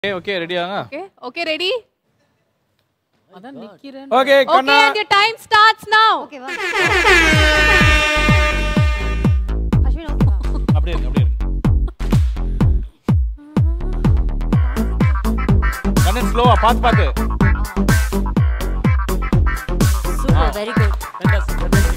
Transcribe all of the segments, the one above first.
Okay okay ரெடியாங்க okay okay ready அதான் நிக்கிறேன் ஓகே ஓகே கண்ணா and your time starts now ஓகேவா அஸ்வின் ஓகேவா அப்படியே இருங்க அப்படியே இருங்க கண்ணன் ஸ்லோவா பார்த்து பார்த்து சூப்பர் வெரி குட்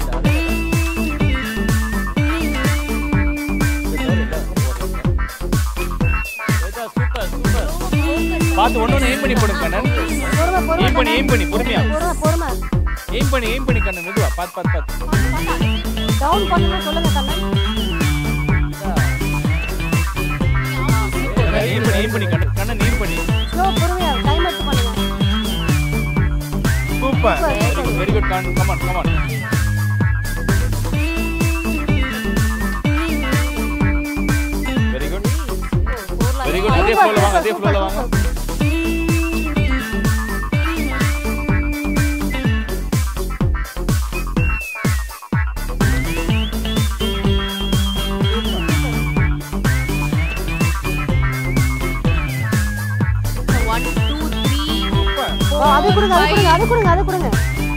பார்த்து ஒன்று ஒன்று எய்ம் பண்ணி போடுங்க கண்ணன் பொறுமை எய்ம் பண்ணி எய்ம் பண்ணி பொறுமையா பொறுமை பொறுமை எய்ம் பண்ணி எய்ம் பண்ணி கண்ணன் மெதுவா பார்த்து பார்த்து பார்த்து டவுன் பண்ணுங்க சொல்லுங்க கண்ணன் எய்ம் பண்ணி எய்ம் பண்ணி கண்ணன் கண்ணன் எய்ம் பண்ணி ஸ்லோ பொறுமையா டைம் எடுத்து பண்ணுங்க super very good very good Kannan come on come on very good very good அதே ஃப்ளோல வாங்க அதே ஃப்ளோல வாங்க ஒன் டூ த்ரீ ஓ, அது கொடுங்க அது கொடுங்க அது கொடுங்க அது கொடுங்க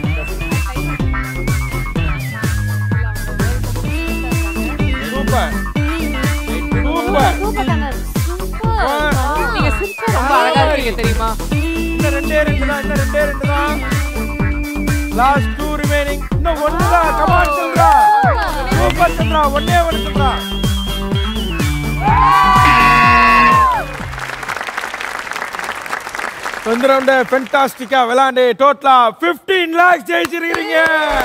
சூப்பர் சூப்பர் சூப்பர் கண்ணன் நீங்க சிரிச்சா ரொம்ப அழகா இருக்கீங்க தெரியுமா இன்னும் ரெண்டே ரெண்டு தான் இன்னும் ரெண்டே ரெண்டு தான் லாஸ்ட் டூ ரிமைனிங் இன்னும் ஒன்று தான் கமான் சொல்றா சூப்பர் சொல்றா ஒன்னே ஒன்று சொல்றா இந்த ரவுண்ட ஃபென்டாஸ்டிக்கா விளையாண்டு டோட்டலா 15 லேக்ஸ் ஜெயிச்சிருக்கீங்க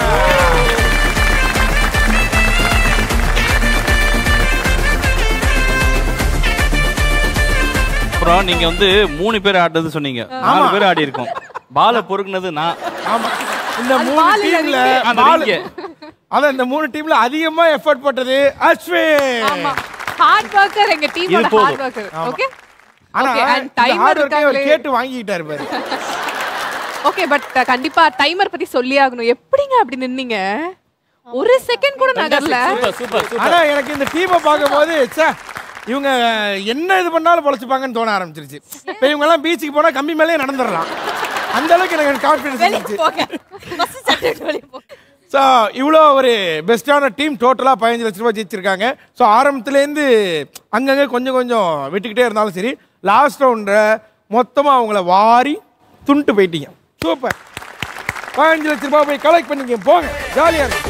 அப்புறம் நீங்க வந்து மூணு பேர் ஆடுறது சொன்னீங்க நாலு பேர் ஆடி இருக்கோம் பால பொறுக்குனது நான் ஆமா இந்த மூணு ball இல்ல, டீம்ல அந்த பால் ring. அதான் இந்த மூணு டீம்ல அதிகமா எஃபர்ட் போட்டது அஸ்வின் ஆமா ஹார்ட் ஒர்க்கர் எங்க டீமோட இது போதும். ஹார்ட் ஒர்க்கர் ஓகே ஆனா Okay, and இந்த timer hard work-ஐ அவர் இருக்காங்களே. கேட்டு வாங்கிக்கிட்டாரு பாரு ஓகே பட் கண்டிப்பா டைமர் பத்தி சொல்லி ஆகணும் எப்படிங்க அப்படி நின்னீங்க ஒரு செகண்ட் கூட நகரல சூப்பர் சூப்பர் சூப்பர் ஆனா எனக்கு இந்த டீமை பார்க்கும்போது ச்சே இவங்க என்ன இது பண்ணாலும் பொழைச்சுப்பாங்கன்னு தோண ஆரம்பிச்சிருச்சு இப்போ இவங்க எல்லாம் பீச்சுக்கு போனா கம்பி மேலேயே நடந்துடலாம் அந்த அளவுக்கு எனக்கு கான்ஃபிடன்ஸ் இருந்துச்சு போங்க ஃபர்ஸ்ட் சப்ஜெக்ட் வெளிய போங்க ஸோ இவ்வளோ ஒரு பெஸ்ட்டான டீம் டோட்டலாக பதினஞ்சு லட்ச ரூபாய் ஜெயிச்சிருக்காங்க ஸோ ஆரம்பத்துலேருந்து அங்கங்கே கொஞ்சம் கொஞ்சம் விட்டுக்கிட்டே இருந்தாலும் சரி லாஸ்ட் ரவுண்டில் மொத்தமாக அவங்கள வாரி துண்டு போயிட்டீங்க சூப்பர் பதினஞ்சு லட்ச ரூபாய் போய் கலெக்ட் பண்ணிக்க போங்க ஜாலியாக இருக்கும்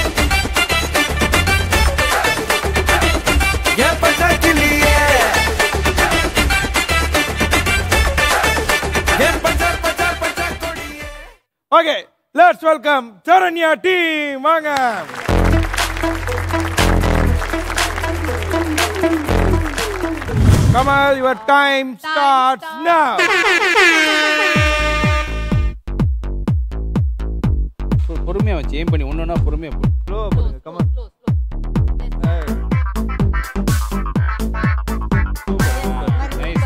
okay let's welcome Saranya team வாங்க கமல் யுவர் டைம் ஸ்டார்ட்ஸ் நவ பொறுமையா வச்சு எய்ம் பண்ணி ஒன்னொன்னா பொறுமையா போ ஸ்லோ பண்ணுங்க Kamal nice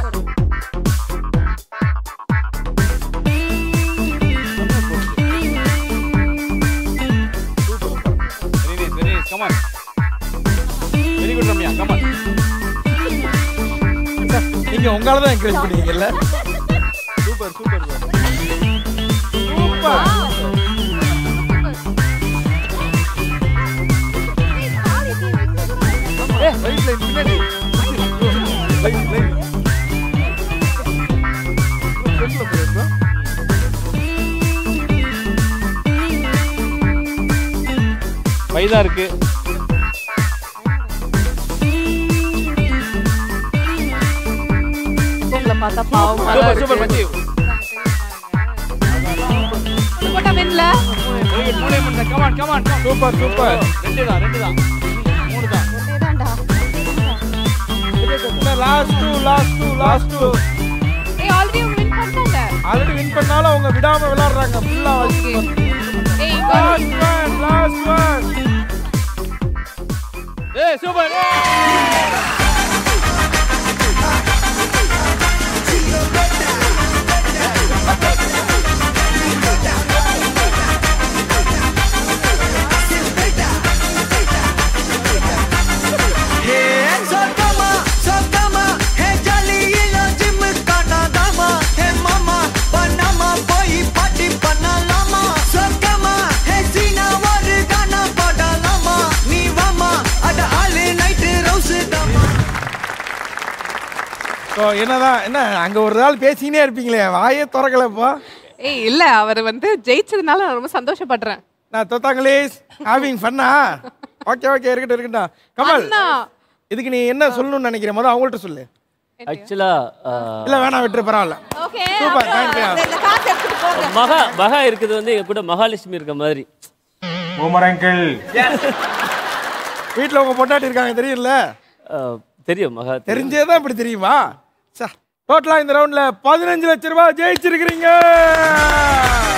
very nice very nice come on very good Ramya come on நீங்க உங்களால தான் என்கரேஜ் பண்ணுவீங்கல்ல super super super light light பின்னாடி லைட் லைட் பைதா இருக்கு உங்களை பார்த்தா பாவமா சூப்பர் சூப்பர் மச்சி போட்டா வெண்ல வெரி குட் மூணே மூணு கமான் கமான் சூப்பர் சூப்பர் ரெண்டு தான் ரெண்டு தான் மூணு தான் last two last two last two ஏய் ஆல்ரெடி அவங்க வின் பண்ணிட்டாங்க ஆல்ரெடி வின் பண்ணாலும் அவங்க விடாம விளையாடுறாங்க ஃபுல்லா ஓகே ஏய் இங்க லாஸ்ட் ஒன் லாஸ்ட் ஒன் ஏய் சூப்பர் சொர்க்கமா சொர்க்கமா ஹே ஜாலி இல்ல ஜிம்முக்கான ஸோ என்னதான் என்ன அங்க ஒரு நாள் பேசினே இருப்பீங்களே வாயே திறக்கலப்பா ஏய் இல்ல அவர் வந்து ஜெயிச்சதுனால நான் ரொம்ப சந்தோஷப்படுறேன் நான் தொத்தாங்களேஸ் ஹேவிங் ஃபன்னா ஓகே ஓகே இருக்கட்டும் இருக்கட்டும் கமல் அண்ணா இதுக்கு நீ என்ன சொல்லணும்னு நினைக்கிற முதல்ல அவங்கள்ட்ட சொல்லு ஆக்சுவலா இல்ல வேணாம் விட்டுரு பரவாயில்ல ஓகே சூப்பர் தேங்க்யூ இந்த காசு எடுத்துட்டு போங்க மகா மகா இருக்குது வந்து எங்க கூட மகாலட்சுமி இருக்க மாதிரி பூமர் அங்கிள் வீட்ல உங்க பொண்டாட்டி இருக்காங்க தெரியல அஹ், தெரியும் மகா தெரியும். தெரிஞ்சே தான் இப்படி தெரியுமா டோட்டலா இந்த ரவுண்ட்ல பதினஞ்சு லட்சம் ரூபாய் ஜெயிச்சிருக்கிறீங்க